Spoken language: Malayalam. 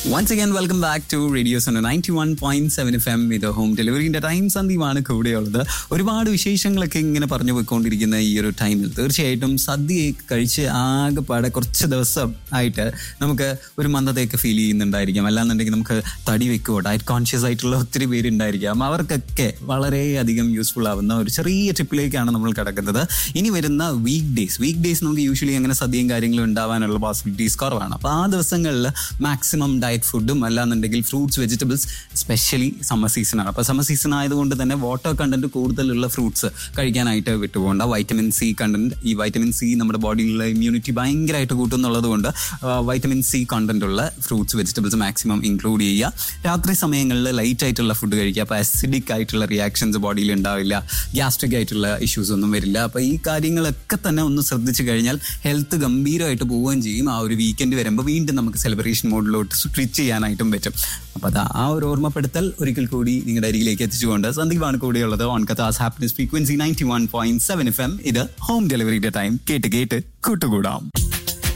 once again welcome back to radio's ninety one point seven F M ഇത് ഹോം ഡെലിവറിന്റെ ടൈം സന്ദീപാണ് കൂടെയുള്ളത് ഒരുപാട് വിശേഷങ്ങളൊക്കെ ഇങ്ങനെ പറഞ്ഞു പോയിക്കൊണ്ടിരിക്കുന്ന ഈ ഒരു ടൈമിൽ തീർച്ചയായിട്ടും സദ്യ കഴിച്ച് ആകെപ്പാടെ കുറച്ച് ദിവസം ആയിട്ട് നമുക്ക് ഒരു മന്ദതയൊക്കെ ഫീൽ ചെയ്യുന്നുണ്ടായിരിക്കാം അല്ലാന്നുണ്ടെങ്കിൽ നമുക്ക് തടി വെക്കുമോ ഡയറ്റ് കോൺഷ്യസ് ആയിട്ടുള്ള ഒത്തിരി പേരുണ്ടായിരിക്കാം അവർക്കൊക്കെ വളരെയധികം യൂസ്ഫുൾ ആവുന്ന ഒരു ചെറിയ ട്രിപ്പിലേക്കാണ് നമ്മൾ കിടക്കുന്നത് ഇനി വരുന്ന വീക്ക് ഡേയ്സ് വീക്ക് ഡേയ്സ് നമുക്ക് യൂഷ്വലി അങ്ങനെ സദ്യയും കാര്യങ്ങളും ഉണ്ടാവാനുള്ള പോസിബിലിറ്റീസ് കുറവാണ് അപ്പോൾ ആ ദിവസങ്ങളിൽ മാക്സിമം ഡയറ്റ് ഫുഡും അല്ലാന്നുണ്ടെങ്കിൽ ഫ്രൂട്ട്സ് വെജിറ്റബിൾസ് സ്പെഷ്യലി സമ്മർ സീസണാണ് അപ്പോൾ സമ്മർ സീസൺ ആയതുകൊണ്ട് തന്നെ വാട്ടർ കണ്ടന്റ് കൂടുതലുള്ള ഫ്രൂട്ട്സ് കഴിക്കാനായിട്ട് വിട്ടുപോകണ്ട വൈറ്റമിൻ സി കണ്ടന്റ് ഈ വൈറ്റമിൻ സി നമ്മുടെ ബോഡിയിലുള്ള ഇമ്മ്യൂണിറ്റി ഭയങ്കരമായിട്ട് കൂട്ടുന്നുള്ളത് കൊണ്ട് വൈറ്റമിൻ സി കണ്ടന്റ് ഉള്ള ഫ്രൂട്ട്സ് വെജിറ്റബിൾസ് മാക്സിമം ഇൻക്ലൂഡ് ചെയ്യുക രാത്രി സമയങ്ങളിൽ ലൈറ്റ് ആയിട്ടുള്ള ഫുഡ് കഴിക്കുക അപ്പോൾ അസിഡിക് ആയിട്ടുള്ള റിയാക്ഷൻസ് ബോഡിയിൽ ഉണ്ടാവില്ല ഗ്യാസ്ട്രിക് ആയിട്ടുള്ള ഇഷ്യൂസ് ഒന്നും വരില്ല അപ്പോൾ ഈ കാര്യങ്ങളൊക്കെ തന്നെ ഒന്ന് ശ്രദ്ധിച്ചു കഴിഞ്ഞാൽ ഹെൽത്ത് ഗംഭീരമായിട്ട് പോവുകയും ചെയ്യും ആ ഒരു വീക്കെൻഡ് വരുമ്പോൾ വീണ്ടും നമുക്ക് സെലിബ്രേഷൻ മോഡിലോട്ട് സ്വിച്ച് ചെയ്യാനായിട്ടും പറ്റും അപ്പോൾ അത് ആ ഒരു ഓർമ്മപ്പെടുത്തൽ ഒരിക്കൽ കൂടി നിങ്ങളുടെ അരികിലേക്ക് എത്തിച്ചുകൊണ്ട് സന്ദീപാണ് കൂടെയുള്ളത് ഓൺ കഥാസ് happiness frequency ninety one point seven F M ഇത് ഹോം ഡെലിവറിയുടെ ടൈം കേട്ട് കേട്ട് കൂട്ടുകൂടാം